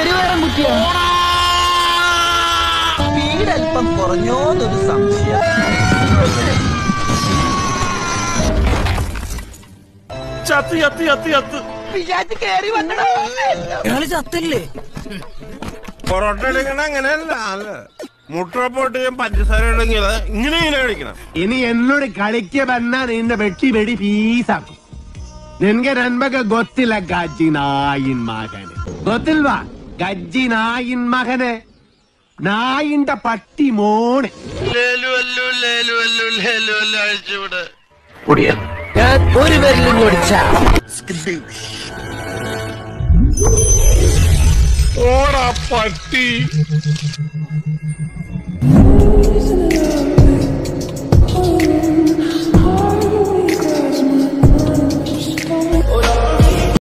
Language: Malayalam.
പെരുവേറം കുറ്റിയാ സ്പീഡ് അല്പം കുറഞ്ഞോന്നൊരു സംശയം ചത്ത് ചത്ത് ചത്ത് ചത്ത് വിചാരിച്ച് കേറി വന്നടാ ഇയാള് ചത്തല്ലേ പൊറോട്ട എടുക്കണ അങ്ങനെയല്ല അല്ല മുട്ട പോട്ട് പഞ്ചസാര ഇടങ്ങിയത് ഇങ്ങനെ ഇങ്ങനെ കഴിക്കണം ഇനി എന്നോട് കളിക്ക് ಬಂದ ನಿನ್ನ ಬೆಟ್ಟಿ ಬೆಡಿ ಪೀಸಾಕು ನಿನ್ಗೆ ನನ್ ಬಗ್ಗೆ ಗೊತ್ತಿಲ್ಲ ಗಜ್ಜಿ ನಾಯಿನ್ ಮಗನೆ ಗೊತ್ತಿಲ್ವಾ ಗಜ್ಜಿ ನಾಯಿನ್ ಮಗನೆ ನಾಯಿಂಟ ಪಟ್ಟಿ ಮೋಣೆ ലേലു അല്ലു ലേലു അല്ലു ലേലു അല്ലു അഴിച്ചുവിട് ഞാൻ ഒരു പേരിലും ഓടിച്ച ഓടാ പട്ടി